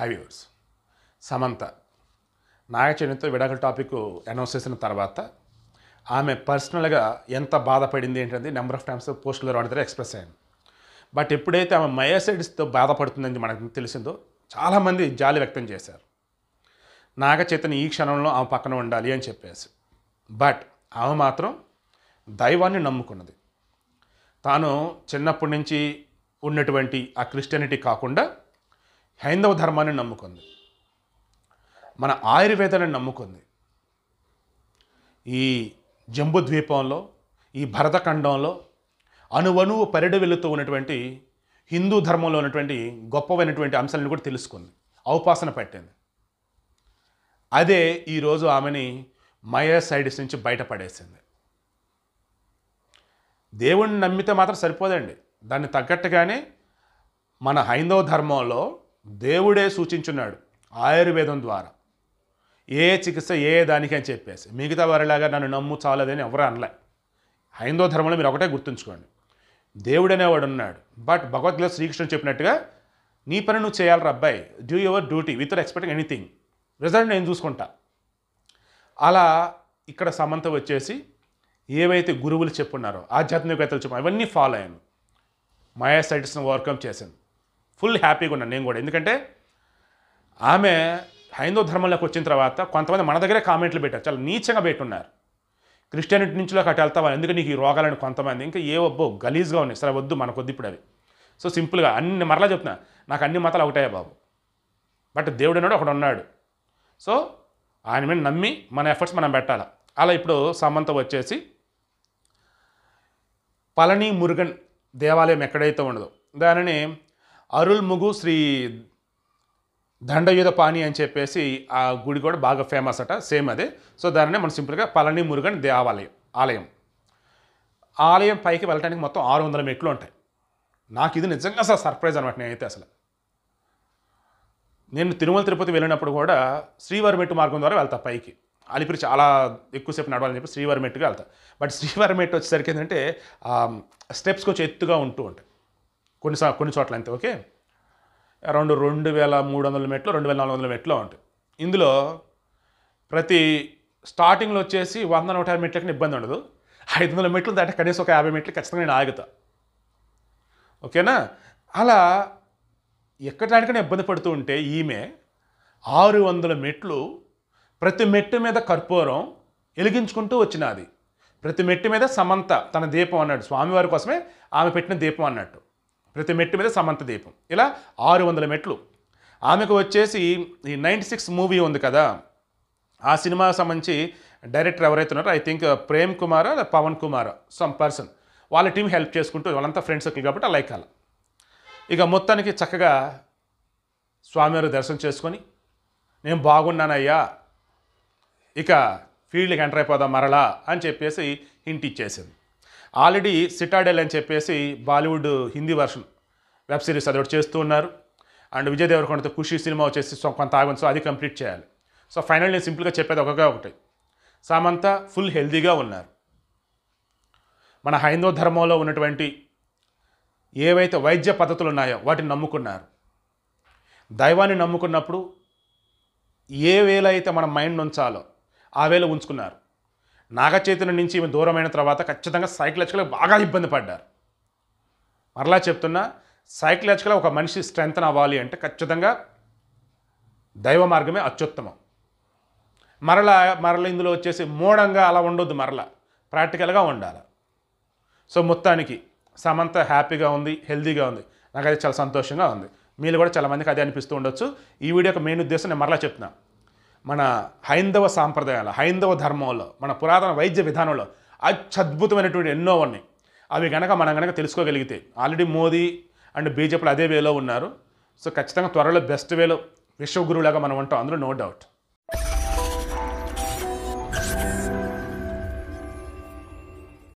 అవ్యూర్స్ సమంత నాగచైతన్యతో విడాకుల topic announce చేసిన తర్వాత ఆమె పర్సనల్గా ఎంత బాధపడింది ఏంటంటే నెంబర్ ఆఫ్ టైమ్స్ పోస్టులు రావడం ఎక్స్ప్రెస్ అయింది బట్ ఎప్పుడైతే ఆమె మయోసైడ్స్తో బాధపడుతుందని మనకు తెలిసిందో చాలామంది జాలి వ్యక్తం చేశారు నాగ చైతన్య ఈ క్షణంలో ఆమె పక్కన ఉండాలి అని చెప్పేసి బట్ ఆమె మాత్రం దైవాన్ని నమ్ముకున్నది తాను చిన్నప్పటి నుంచి ఉన్నటువంటి ఆ క్రిస్టియానిటీ కాకుండా హైందవ ధర్మాన్ని నమ్ముకుంది మన ఆయుర్వేదాన్ని నమ్ముకుంది ఈ జంబు ద్వీపంలో ఈ భరతఖండంలో అణువణువు పరిడి వెళుతూ ఉన్నటువంటి హిందూ ధర్మంలో ఉన్నటువంటి గొప్పవైనటువంటి అంశాలను కూడా తెలుసుకుంది ఔపాసన పెట్టింది అదే ఈరోజు ఆమెని మయోసైడ్స్ నుంచి బయటపడేసింది దేవుణ్ణి నమ్మితే మాత్రం సరిపోదండి దాన్ని తగ్గట్టుగానే మన హైందవ ధర్మంలో దేవుడే సూచించున్నాడు ఆయుర్వేదం ద్వారా ఏ చికిత్స ఏ దానికి అని చెప్పేసి మిగతా వారిలాగా నన్ను నమ్ము చాలదని ఎవరు అనలే హైందవ ధర్మంలో మీరు ఒకటే గుర్తుంచుకోండి దేవుడు అనేవాడు ఉన్నాడు బట్ భగవద్గీత శ్రీకృష్ణుడు చెప్పినట్టుగా నీ పని నువ్వు చేయాలి అబ్బాయి do your duty with expecting anything result నేను చూసుకుంటా అలా ఇక్కడ సమంత వచ్చేసి ఏవైతే గురువులు చెప్పున్నారో ఆధ్యాత్మికవేత్తలు చెప్పు అవన్నీ ఫాలో అయ్యాను మయాసైటిస్ని ఓవర్కమ్ చేశాను ఫుల్ హ్యాపీగా ఉన్నాను నేను కూడా ఎందుకంటే ఆమె హైందవ ధర్మంలోకి వచ్చిన తర్వాత కొంతమంది మన దగ్గరే కామెంట్లు పెట్టారు చాలా నీచంగా పెట్టున్నారు క్రిస్టియానిటీ నుంచిలోకి అటు వెళ్తావా ఎందుకు నీకు ఈ రోగాలని కొంతమంది ఇంకా ఏ ఒబ్బో గలీజ్గా ఉన్నాయి సరే వద్దు మనకు వద్దు ఇప్పుడు అవి సో సింపుల్గా అన్ని మరలా చెప్తున్నా నాకు అన్ని మతాలు ఒకటే బాబు బట్ దేవుడు అన్నాడు ఒకడు ఉన్నాడు సో ఆయన మీద నమ్మి మన ఎఫర్ట్స్ మనం పెట్టాలి అలా ఇప్పుడు సమంత వచ్చేసి పళని మురుగన్ దేవాలయం ఎక్కడైతే ఉండదో దానిని అరుల్ముగు శ్రీ దండయుధ పాని అని చెప్పేసి ఆ గుడి కూడా బాగా ఫేమస్ అట సేమ్ అదే సో దానినే మనం సింపుల్గా పళని మురుగన్ దేవాలయం ఆలయం ఆలయం పైకి వెళ్ళడానికి మొత్తం ఆరు వందల మెట్లు ఉంటాయి నాకు ఇది నిజంగా అసలు సర్ప్రైజ్ అనమాట నేనైతే అసలు నేను తిరుమల తిరుపతి వెళ్ళినప్పుడు కూడా శ్రీవారి మెట్టు మార్గం ద్వారా వెళ్తా పైకి అలిపిరి చాలా ఎక్కువసేపు నడవాలని చెప్పి శ్రీవారి మెట్టుగా వెళ్తా బట్ శ్రీవారి మెట్టు వచ్చేసరికి ఏంటంటే స్టెప్స్ కొంచెం ఎత్తుగా ఉంటూ ఉంటాయి కొన్ని సా- కొన్ని చోట్ల అంతే ఓకే అరౌండ్ రెండు వేల మూడు వందల మెట్లు రెండు వేల నాలుగు వందల మెట్లు ఉంటాయి ఇందులో ప్రతి స్టార్టింగ్లో వచ్చేసి వంద నూట యాభై మెట్లకి ఇబ్బంది ఉండదు ఐదు వందల మెట్లు దాటి కనీసం ఒక యాభై మెట్లు ఖచ్చితంగా నేను ఆగుతా ఓకేనా అలా ఎక్కడానికైనా ఇబ్బంది పడుతూ ఉంటే ఈమె ఆరు వందల మెట్లు ప్రతి మెట్టు మీద కర్పూరం వెలిగించుకుంటూ వచ్చినది ప్రతి మెట్టు మీద సమంత తన దీపం అన్నాడు స్వామివారి కోసమే ఆమె పెట్టిన దీపం అన్నట్టు ప్రతి మెట్టు మీద సమంత దీపం ఇలా ఆరు వందల మెట్లు ఆమెకు వచ్చేసి ఈ నైంటీ సిక్స్ మూవీ ఉంది కదా ఆ సినిమాకి సంబంధించి డైరెక్టర్ ఎవరైతే ఉన్నారో I think Prem Kumar Pavan Kumar some person వాళ్ళ టీం హెల్ప్ చేసుకుంటూ వాళ్ళంతా ఫ్రెండ్ సర్కిల్ కాబట్టి ఆ లైక్ అలా ఇక మొత్తానికి చక్కగా స్వామివారి దర్శనం చేసుకొని నేను బాగున్నానయ్యా ఇక ఫీల్డ్కి ఎంటర్ అయిపోదాం మరలా అని చెప్పేసి హింట్ ఇచ్చేసింది ఆల్రెడీ సిటాడెల్ అని చెప్పేసి Bollywood Hindi version web series అది ఒకటి చేస్తూ ఉన్నారు అండ్ విజయ్ దేవరకొండతో ఖుషి సినిమా వచ్చేసి సో కొంత ఆగుంది సో అది కంప్లీట్ చేయాలి సో ఫైనల్ నేను సింపుల్గా చెప్పేది ఒకగా ఒకటి సామంత ఫుల్ హెల్తీగా ఉన్నారు మన హైందవ ధర్మంలో ఉన్నటువంటి ఏవైతే వైద్య పద్ధతులు ఉన్నాయో వాటిని నమ్ముకున్నారు దైవాన్ని నమ్ముకున్నప్పుడు ఏ వేళ అయితే మన మైండ్ ఉంచాలో ఆ వేళ ఉంచుకున్నారు నాగచైతన్యం నుంచి ఈమె దూరమైన తర్వాత ఖచ్చితంగా సైకలాజికల్గా బాగా ఇబ్బంది పడ్డారు మరలా చెప్తున్నా సైకలాజికల్గా ఒక మనిషి స్ట్రెంగ్త్ అవ్వాలి అంటే ఖచ్చితంగా దైవ మార్గమే అత్యుత్తమం మరలా మరల ఇందులో వచ్చేసి మూఢంగా అలా ఉండొద్దు మరలా ప్రాక్టికల్గా ఉండాలి సో మొత్తానికి సమంత హ్యాపీగా ఉంది హెల్తీగా ఉంది నాకు అది చాలా సంతోషంగా ఉంది మీరు కూడా చాలా మందికి అదే అనిపిస్తూ ఉండొచ్చు ఈ వీడియో యొక్క మెయిన్ ఉద్దేశం నేను మరలా చెప్తున్నా మన హైందవ సాంప్రదాయాలు హైందవ ధర్మంలో మన పురాతన వైద్య విధానంలో అత్యద్భుతమైనటువంటి ఎన్నో ఉన్నాయి అవి కనుక మనం కనుక తెలుసుకోగలిగితే ఆల్రెడీ మోదీ అండ్ బీజేపీలు అదే వేలో ఉన్నారు సో ఖచ్చితంగా త్వరలో బెస్ట్ వేలో విశ్వగురువులాగా మనం ఉంటాం అందులో నో డౌట్